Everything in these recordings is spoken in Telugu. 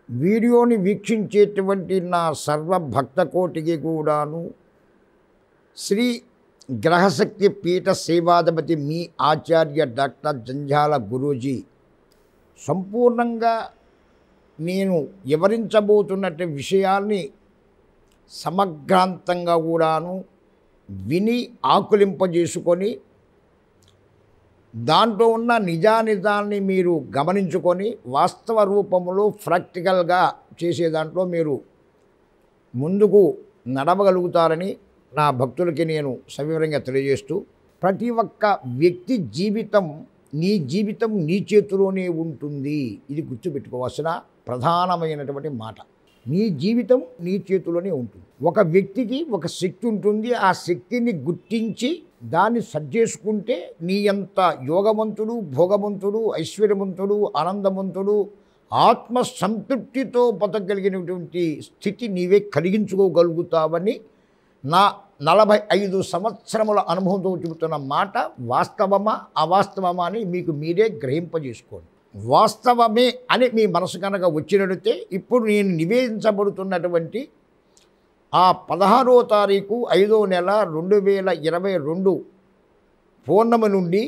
వీడియోని వీక్షించేటువంటి నా సర్వ భక్త కోటికి కూడాను శ్రీ గ్రహశక్తి పీఠ సేవాధిపతి మీ ఆచార్య డాక్టర్ జంజాల గురూజీ సంపూర్ణంగా నేను వివరించబోతున్నట్టు విషయాల్ని సమగ్రాంతంగా కూడాను విని ఆకులింపజేసుకొని దాంట్లో ఉన్న నిజానిజాల్ని మీరు గమనించుకొని వాస్తవ రూపంలో ప్రాక్టికల్గా చేసే దాంట్లో మీరు ముందుకు నడవగలుగుతారని నా భక్తులకి నేను సవివరంగా తెలియజేస్తూ ప్రతి ఒక్క వ్యక్తి జీవితం నీ జీవితం నీ చేతిలోనే ఉంటుంది ఇది గుర్తుపెట్టుకోవాల్సిన ప్రధానమైనటువంటి మాట నీ జీవితం నీ చేతిలోనే ఉంటుంది ఒక వ్యక్తికి ఒక శక్తి ఉంటుంది ఆ శక్తిని గుర్తించి దాన్ని సజ్జేసుకుంటే నీ అంత యోగవంతుడు భోగవంతుడు ఐశ్వర్యవంతుడు ఆనందవంతుడు ఆత్మ సంతృప్తితో బతకగలిగినటువంటి స్థితి నీవే కలిగించుకోగలుగుతావని నా నలభై ఐదు సంవత్సరముల అనుభవంతో చెబుతున్న మాట వాస్తవమా అవాస్తవమా అని మీకు మీరే గ్రహింపజేసుకోండి వాస్తవమే అని మీ మనసు కనుక వచ్చినట్టే ఇప్పుడు నేను నివేదించబడుతున్నటువంటి ఆ పదహారో తారీఖు ఐదో నెల రెండు వేల ఇరవై రెండు పూర్ణమి నుండి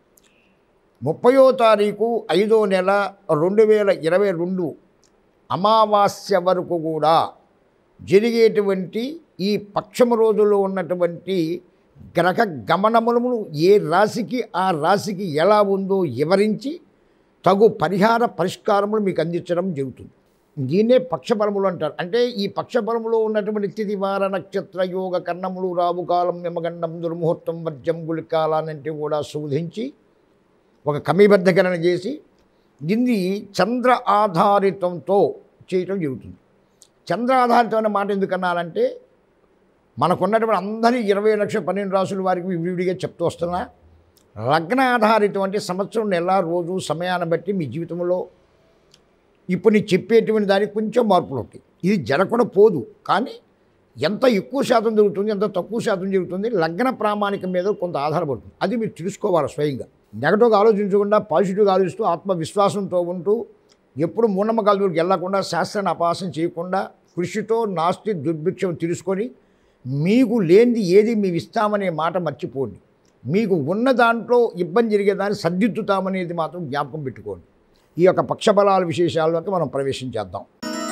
ముప్పయో తారీఖు ఐదో నెల రెండు వేల ఇరవై రెండు అమావాస్య వరకు కూడా జరిగేటువంటి ఈ పక్షమ రోజుల్లో ఉన్నటువంటి గ్రహ గమనములను ఏ రాశికి ఆ రాశికి ఎలా ఉందో వివరించి తగు పరిహార పరిష్కారములు మీకు అందించడం జరుగుతుంది దీన్నే పక్షబలములు అంటారు అంటే ఈ పక్షబలములో ఉన్నటువంటి తిథి వార నక్షత్ర యోగ కర్ణములు రావు కాలం యమగండం దుర్ముహూర్తం వర్జం గుళికాలనంటే కూడా శోధించి ఒక కమీబద్ధకరణ చేసి దీన్ని చంద్ర ఆధారితంతో చేయటం జరుగుతుంది చంద్ర ఆధారితం అనే మాట ఎందుకన్నానంటే మనకున్నటువంటి అందరి ఇరవై లక్షల పన్నెండు రాసుల వారికి విడివిడిగా చెప్తూ వస్తున్నా లగ్న ఆధారితం అంటే సంవత్సరం నెల రోజు సమయాన్ని బట్టి మీ జీవితంలో ఇప్పుడు నేను చెప్పేటువంటి దానికి కొంచెం మార్పులు ఉంటాయి ఇది జరగకుండా పోదు కానీ ఎంత ఎక్కువ శాతం జరుగుతుంది ఎంత తక్కువ శాతం జరుగుతుంది లగ్న ప్రామాణికం మీద కొంత ఆధారపడుతుంది అది మీరు తెలుసుకోవాలి స్వయంగా నెగటివ్గా ఆలోచించకుండా పాజిటివ్గా ఆలోచిస్తూ ఆత్మవిశ్వాసంతో ఉంటూ ఎప్పుడు మూఢనమ్మకాల దగ్గరికి వెళ్లకుండా శాస్త్రాన్ని అపాసం చేయకుండా కృషితో నాస్తి దుర్భిక్షం తెలుసుకొని మీకు లేనిది ఏది మేము ఇస్తామనే మాట మర్చిపోండి మీకు ఉన్న దాంట్లో ఇబ్బంది జరిగేదాన్ని సర్దిద్దుతామనేది మాత్రం జ్ఞాపకం పెట్టుకోండి ఈ యొక్క పక్షబలాల విశేషాల్లోకి మనం ప్రవేశించేద్దాం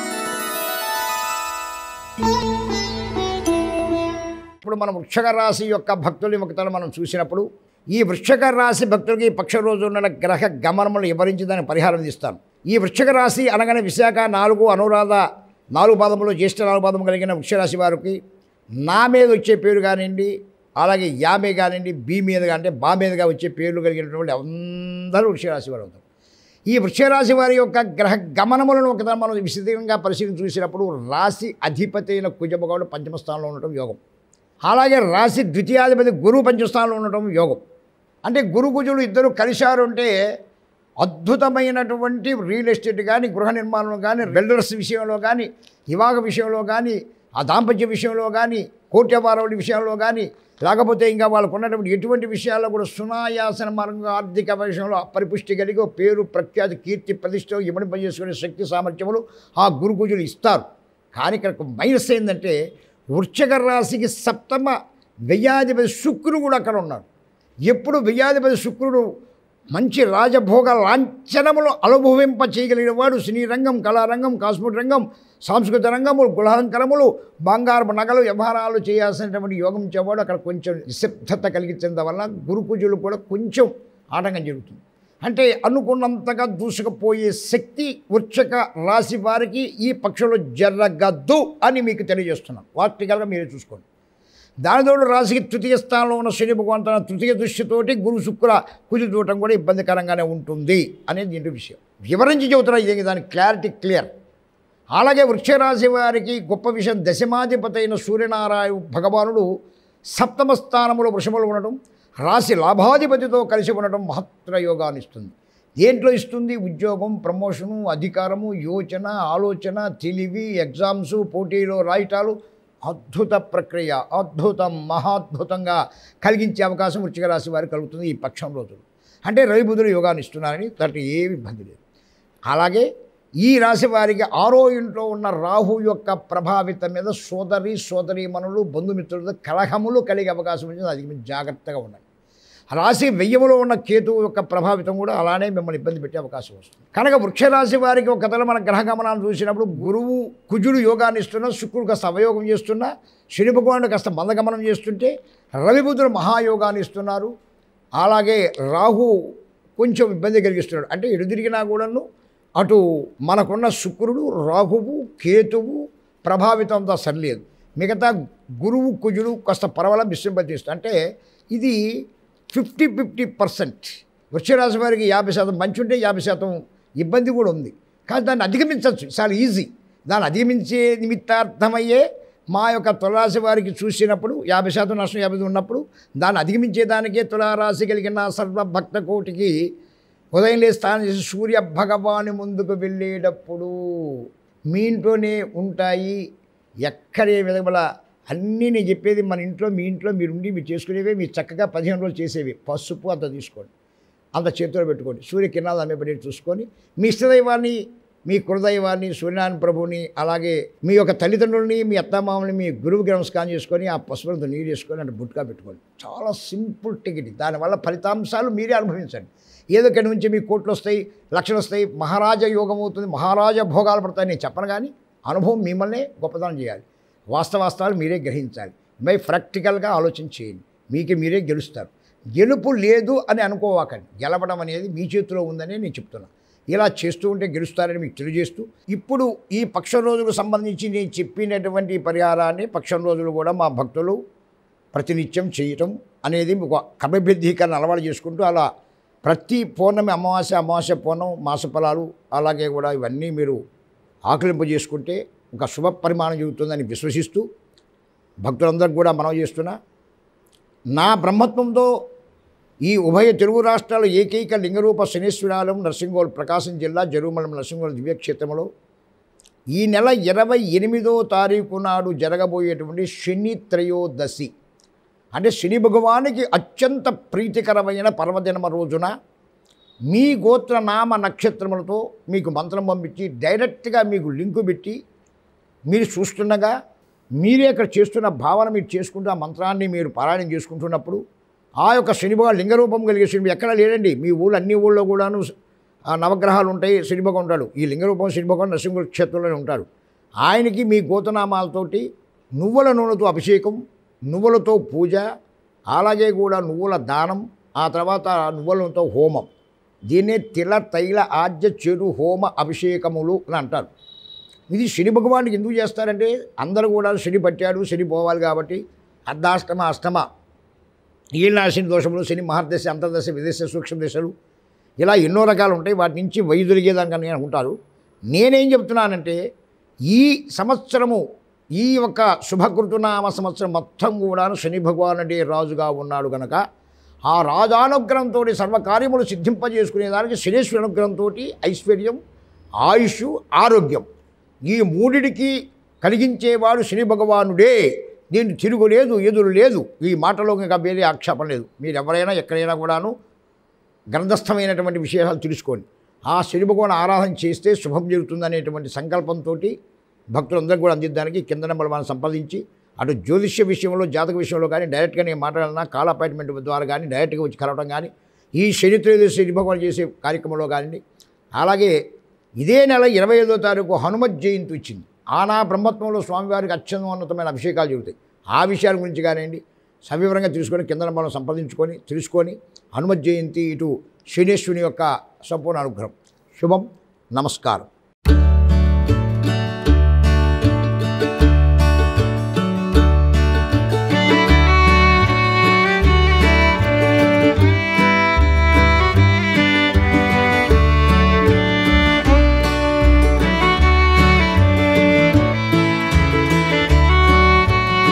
ఇప్పుడు మనం వృక్షక రాశి యొక్క భక్తుల ముఖతలు మనం చూసినప్పుడు ఈ వృక్షక రాశి భక్తులకి ఈ పక్ష రోజు ఉన్న గ్రహ గమనములు వివరించి దానికి పరిహారం ఇస్తాను ఈ వృక్షక రాశి అనగానే విశాఖ నాలుగు అనురాధ నాలుగు పాదములు జ్యేష్ఠ నాలుగు పాదము కలిగిన వృక్షరాశి వారికి నా మీద వచ్చే పేరు కానివ్వండి అలాగే యా మీద కానివ్వండి బి మీద అంటే బా మీదుగా వచ్చే పేర్లు కలిగినటువంటి అందరూ వృక్షరాశి వారు అవుతారు ఈ వృక్షరాశి వారి యొక్క గ్రహ గమనములను ఒక మనం విశదీకంగా పరిశీలన చూసినప్పుడు రాశి అధిపతి అయిన కుజమగౌడు పంచమ స్థానంలో ఉండటం యోగం అలాగే రాశి ద్వితీయాధిపతి గురువు పంచస్థానంలో ఉండటం యోగం అంటే గురు కుజులు ఇద్దరు కలిశారు అంటే అద్భుతమైనటువంటి రియల్ ఎస్టేట్ కానీ గృహ నిర్మాణం కానీ బిల్డర్స్ విషయంలో కానీ వివాహ విషయంలో కానీ ఆ దాంపత్య విషయంలో కానీ కోర్టు వ్యవహారాల విషయంలో కానీ లేకపోతే ఇంకా వాళ్ళకు ఉన్నటువంటి ఎటువంటి విషయాల్లో కూడా సునాయాసన మార్గంగా ఆర్థిక విషయంలో పరిపుష్టి కలిగి ఓ పేరు ప్రఖ్యాతి కీర్తి ప్రతిష్ట ఇమడింపజేసుకునే శక్తి సామర్థ్యములు ఆ గురు పూజలు ఇస్తారు కానీ ఇక్కడ ఒక మైనస్ ఏంటంటే వృశ్చిక రాశికి సప్తమ వ్యయాధిపతి శుక్రుడు కూడా అక్కడ ఉన్నాడు ఎప్పుడు వ్యయాధిపతి శుక్రుడు మంచి రాజభోగ లాంఛనములు అనుభవింప చేయగలిగిన వాడు సినీ రంగం కళారంగం కాస్మెటిక్ రంగం సాంస్కృతిక రంగములు గులాలంకరములు బంగారు నగలు వ్యవహారాలు చేయాల్సినటువంటి యోగం ఇచ్చేవాడు అక్కడ కొంచెం నిశ్శబ్దత కలిగించడం వల్ల గురు పూజలు కూడా కొంచెం ఆటంకం జరుగుతుంది అంటే అనుకున్నంతగా దూసుకుపోయే శక్తి వృక్షక రాశి వారికి ఈ పక్షంలో జరగద్దు అని మీకు తెలియజేస్తున్నాను వార్టికల్గా మీరే చూసుకోండి దానితోడు రాశికి తృతీయ స్థానంలో ఉన్న శని భగవాన్ తన తృతీయ దృష్టితోటి గురు శుక్ర కుజి చూడటం కూడా ఇబ్బందికరంగానే ఉంటుంది అనేది దీంట్లో విషయం వివరించి చెబుతున్నా ఇది దాని క్లారిటీ క్లియర్ అలాగే వృక్షరాశి వారికి గొప్ప విషయం దశమాధిపతి అయిన సూర్యనారాయణ భగవానుడు సప్తమ స్థానములో వృషభంలో ఉండటం రాశి లాభాధిపతితో కలిసి ఉండటం మహత్తర యోగాన్ని ఇస్తుంది దేంట్లో ఇస్తుంది ఉద్యోగం ప్రమోషను అధికారము యోచన ఆలోచన తెలివి ఎగ్జామ్స్ పోటీలో రాయటాలు అద్భుత ప్రక్రియ అద్భుతం మహాద్భుతంగా కలిగించే అవకాశం వృచ్చిక రాశి వారికి కలుగుతుంది ఈ పక్షం రోజులు అంటే రవి బుధులు యోగాన్ని ఇస్తున్నారని దాంట్లో ఏ ఇబ్బంది లేదు అలాగే ఈ రాశి వారికి ఆరో ఇంట్లో ఉన్న రాహు యొక్క ప్రభావితం మీద సోదరి సోదరీమణులు బంధుమిత్రులతో కలహములు కలిగే అవకాశం ఉంటుంది అది మీరు జాగ్రత్తగా ఉండండి రాశి వెయ్యములో ఉన్న కేతువు యొక్క ప్రభావితం కూడా అలానే మిమ్మల్ని ఇబ్బంది పెట్టే అవకాశం వస్తుంది కనుక వృక్షరాశి వారికి ఒక కథలో మన గ్రహ గమనాన్ని చూసినప్పుడు గురువు కుజుడు యోగాన్ని ఇస్తున్నా శుక్రుడు కాస్త అవయోగం చేస్తున్నా శని భగవానుడు కాస్త మందగమనం చేస్తుంటే రవి బుధుడు మహాయోగాన్ని ఇస్తున్నారు అలాగే రాహు కొంచెం ఇబ్బంది కలిగిస్తున్నాడు అంటే ఎటు తిరిగినా కూడాను అటు మనకున్న శుక్రుడు రాహువు కేతువు ప్రభావితం అంతా సరిలేదు మిగతా గురువు కుజుడు కాస్త పర్వాల విశ్రింపజేస్తుంది అంటే ఇది ఫిఫ్టీ ఫిఫ్టీ పర్సెంట్ వృక్షరాశి వారికి యాభై శాతం మంచి ఉంటే యాభై శాతం ఇబ్బంది కూడా ఉంది కానీ దాన్ని అధిగమించవచ్చు చాలా ఈజీ దాన్ని అధిగమించే నిమిత్తార్థమయ్యే మా యొక్క తులారాశి వారికి చూసినప్పుడు యాభై శాతం నష్టం యాభై ఉన్నప్పుడు దాన్ని అధిగమించేదానికే తులారాశి కలిగిన సర్వ భక్త కోటికి ఉదయం లేచి స్నానం చేసి సూర్య భగవాని ముందుకు వెళ్ళేటప్పుడు మీ ఇంట్లోనే ఉంటాయి ఎక్కడే విధముల అన్నీ నేను చెప్పేది మన ఇంట్లో మీ ఇంట్లో మీరు ఉండి మీరు చేసుకునేవే మీరు చక్కగా పదిహేను రోజులు చేసేవి పసుపు అంత తీసుకోండి అంత చేతిలో పెట్టుకోండి సూర్యకిరణాలు అమ్మేపడి చూసుకొని మీ ఇష్టదైవాన్ని మీ కులదైవాన్ని సూర్యనారాయణ ప్రభువుని అలాగే మీ యొక్క తల్లిదండ్రులని మీ అత్తమామని మీ గురువుకి నమస్కారం చేసుకొని ఆ పసుపులతో నీరు వేసుకొని అంటే బుట్గా పెట్టుకోండి చాలా సింపుల్ టికెట్ దానివల్ల ఫలితాంశాలు మీరే అనుభవించండి ఏదో ఇక్కడి నుంచి మీ కోట్లు వస్తాయి లక్షలు వస్తాయి మహారాజ యోగం అవుతుంది మహారాజ భోగాలు పడతాయి నేను చెప్పను కానీ అనుభవం మిమ్మల్నే గొప్పతనం చేయాలి వాస్తవాస్తవాలు మీరే గ్రహించాలి మై ప్రాక్టికల్గా ఆలోచన చేయండి మీకు మీరే గెలుస్తారు గెలుపు లేదు అని అనుకోవాకండి గెలవడం అనేది మీ చేతిలో ఉందని నేను చెప్తున్నాను ఇలా చేస్తూ ఉంటే గెలుస్తారని మీకు తెలియజేస్తూ ఇప్పుడు ఈ పక్షం రోజులకు సంబంధించి నేను చెప్పినటువంటి పరిహారాన్ని పక్షం రోజులు కూడా మా భక్తులు ప్రతినిత్యం చేయటం అనేది ఒక క్రమబద్ధీకరణ అలవాటు చేసుకుంటూ అలా ప్రతి పౌర్ణమి అమావాస్య అమావాస్య పౌర్ణం మాస ఫలాలు అలాగే కూడా ఇవన్నీ మీరు ఆకలింపు చేసుకుంటే ఒక శుభ పరిమాణం జరుగుతుందని విశ్వసిస్తూ భక్తులందరికీ కూడా మనం చేస్తున్నా నా బ్రహ్మత్వంతో ఈ ఉభయ తెలుగు రాష్ట్రాల ఏకైక లింగరూప శనీశ్వరాలయం నరసింగోల్ ప్రకాశం జిల్లా జరుమలం నరసింగోల్ దివ్యక్షేత్రంలో ఈ నెల ఇరవై ఎనిమిదో తారీఖు నాడు జరగబోయేటువంటి శని త్రయోదశి అంటే శని భగవానికి అత్యంత ప్రీతికరమైన పర్వదినమ రోజున మీ గోత్ర నామ నక్షత్రములతో మీకు మంత్రం పంపించి డైరెక్ట్గా మీకు లింకు పెట్టి మీరు చూస్తుండగా మీరే ఇక్కడ చేస్తున్న భావన మీరు చేసుకుంటూ ఆ మంత్రాన్ని మీరు పారాయణం చేసుకుంటున్నప్పుడు ఆ యొక్క శనిభగవాన్ లింగరూపం కలిగే శని ఎక్కడ లేడండి మీ ఊళ్ళో అన్ని ఊళ్ళో కూడాను ఆ నవగ్రహాలు ఉంటాయి శనిభగం ఉంటాడు ఈ లింగరూపం శనిభగవాన్ నరసింహ క్షేత్రంలోనే ఉంటాడు ఆయనకి మీ గోతనామాలతోటి నువ్వుల నూనెతో అభిషేకం నువ్వులతో పూజ అలాగే కూడా నువ్వుల దానం ఆ తర్వాత నువ్వులతో హోమం దీన్నే తిల తైల ఆద్య చెడు హోమ అభిషేకములు అని అంటారు ఇది శని భగవానికి ఎందుకు చేస్తారంటే అందరూ కూడా శని పట్టాడు శని పోవాలి కాబట్టి అర్ధాష్టమ అష్టమ ఈనాశని దోషములు శని మహర్దశ అంతర్దశ విదేశ సూక్ష్మ దశలు ఇలా ఎన్నో రకాలు ఉంటాయి వాటి నుంచి వైదొలిగేదానికని అనుకుంటారు నేనేం చెప్తున్నానంటే ఈ సంవత్సరము ఈ యొక్క శుభకృతునామ సంవత్సరం మొత్తం కూడా శని భగవానుడే రాజుగా ఉన్నాడు గనక ఆ రాజానుగ్రహంతో సర్వకార్యములు సిద్ధింపజేసుకునేదానికి శనీశ్వర అనుగ్రహంతో ఐశ్వర్యం ఆయుష్ ఆరోగ్యం ఈ మూడిటికి కలిగించేవాడు శని భగవానుడే దీన్ని తిరుగులేదు ఎదురు లేదు ఈ మాటలో ఇంకా వేరే ఆక్షేపం లేదు మీరు ఎవరైనా ఎక్కడైనా కూడాను గ్రంథస్థమైనటువంటి విశేషాలు తెలుసుకోండి ఆ శని భగవాన్ ఆరాధన చేస్తే శుభం జరుగుతుందనేటువంటి సంకల్పంతో భక్తులందరికీ కూడా అందిద్దానికి కింద నెంబర్ మనం సంపాదించి అటు జ్యోతిష్య విషయంలో జాతక విషయంలో కానీ డైరెక్ట్గా నేను మాట్లాడాలన్నా కాల్ అపాయింట్మెంట్ ద్వారా కానీ డైరెక్ట్గా వచ్చి కలవడం కానీ ఈ శని త్రయోదశి శని భగవాన్ చేసే కార్యక్రమంలో కానీ అలాగే ఇదే నెల ఇరవై ఐదో తారీఖు హనుమత్ జయంతి వచ్చింది ఆనా బ్రహ్మత్వంలో స్వామివారికి అత్యున్నతమైన అభిషేకాలు జరుగుతాయి ఆ విషయాల గురించి కానివ్వండి సవివరంగా తెలుసుకొని కింద మనం సంప్రదించుకొని తెలుసుకొని హనుమత్ జయంతి ఇటు శనేశ్వని యొక్క సంపూర్ణ అనుగ్రహం శుభం నమస్కారం